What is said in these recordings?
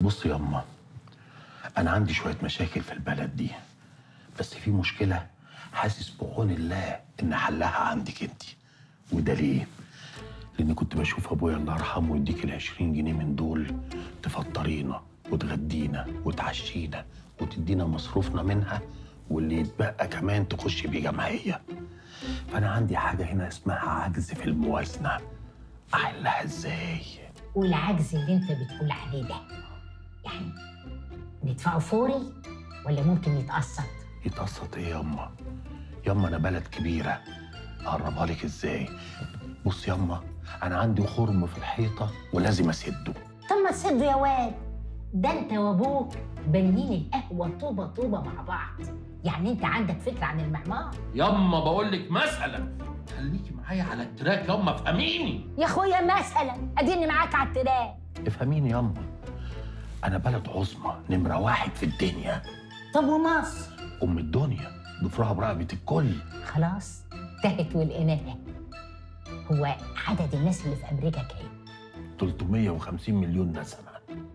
بص يا أما أنا عندي شوية مشاكل في البلد دي بس في مشكلة حاسس بعون الله إن حلها عندك أنت وده ليه؟ لأني كنت بشوف أبويا الله يرحمه يديك ال 20 جنيه من دول تفطرينا وتغدينا وتعشينا وتدينا مصروفنا منها واللي يتبقى كمان تخش بيه جمعية فأنا عندي حاجة هنا اسمها عجز في الموازنة أحلها إزاي؟ والعجز اللي انت بتقول عليه ده يعني ندفعه فوري ولا ممكن يتقسط يتقسط ايه ياما ياما انا بلد كبيره اقربها لك ازاي بص ياما انا عندي خرم في الحيطه ولازم اسده طب ما تسده يا واد ده انت وابوك بانيين القهوه طوبه طوبه مع بعض يعني انت عندك فكره عن المعمار ياما بقول لك مثلا خليكي معايا على التراك ياما افهميني يا اخويا مثلا اديني معاك على التراك افهميني ياما انا بلد عظمى نمره واحد في الدنيا طب ومصر ام الدنيا ضفرها برقبه الكل خلاص تهت والإناثة هو عدد الناس اللي في أمريكا كام؟ 350 مليون نسمه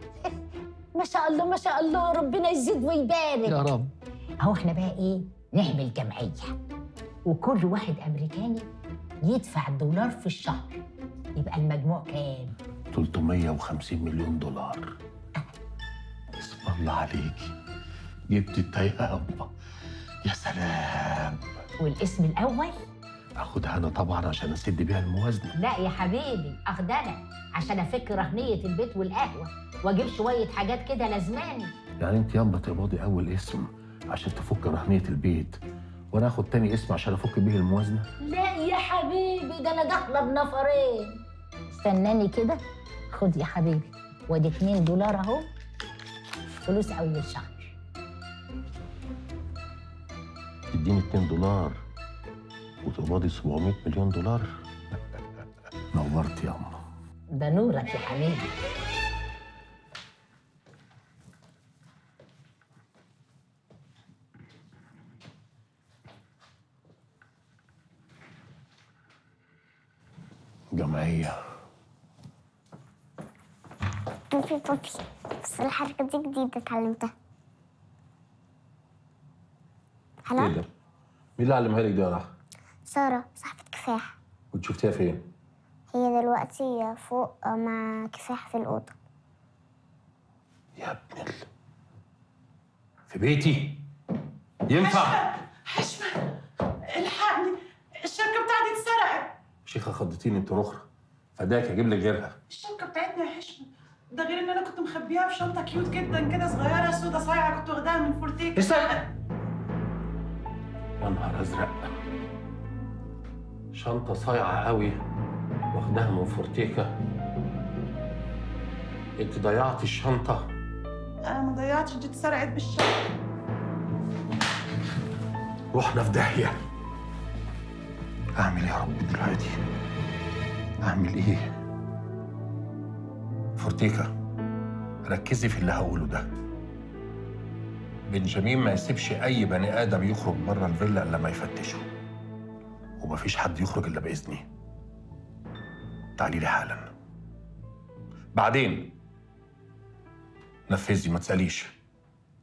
ما شاء الله ما شاء الله ربنا يزيد ويبارك رب اهو احنا بقى ايه نعمل جمعيه وكل واحد امريكاني يدفع دولار في الشهر يبقى المجموع كام 350 مليون دولار اسم الله عليكي جبت التيابة يا سلام والاسم الاول اخدها انا طبعا عشان اسد بيها الموازنه لا يا حبيبي اخدنا عشان افك رهنيه البيت والقهوه واجيب شويه حاجات كده لازماني يعني انت ياما تقبضي اول اسم عشان تفك رهنيه البيت وانا اخد تاني اسم عشان افك بيه الموازنه لا يا حبيبي ده انا داخله بنفرين استناني كده خد يا حبيبي وادي 2 دولار اهو فلوس اول شهر تديني 2 دولار وتقبضي 700 مليون دولار نورت يا اما ده نورك يا حبيبي جمعيه بوبي بوبي بس الحركة دي جديدة اتعلمتها ايه هلا ده؟ مين اللي علمها لك دي يا رحمة؟ سارة صاحبة كفاح كنت شفتيها فين؟ هي دلوقتي فوق مع كفاح في الأوضة يا ابن ال... في بيتي؟ ينفع؟ حشمة الحقني الشبكة بتاعتي اتسرقت شيخة خضتيني انت رخرة فداك اجيب لك غيرها الشبكة بتاعتنا يا حشمة ده غير ان انا كنت مخبيها في شنطة كيوت جدا كده صغيرة سودا صايعة كنت واخداها من فورتيك استنى يا نهار ازرق شنطة صايعة قوي واخداها من فورتيكا انت ضيعتي الشنطة انا ما ضيعتش دي اتسرقت بالشبكة رحنا في داهيه اعمل إيه يا رب دلوقتي اعمل ايه فورتيكا ركزي في اللي هقوله ده بنجامين ما يسيبش اي بني ادم يخرج بره الفيلا الا ما يفتشه ومفيش حد يخرج الا باذني تعالي لي حالا بعدين نفذي ما تساليش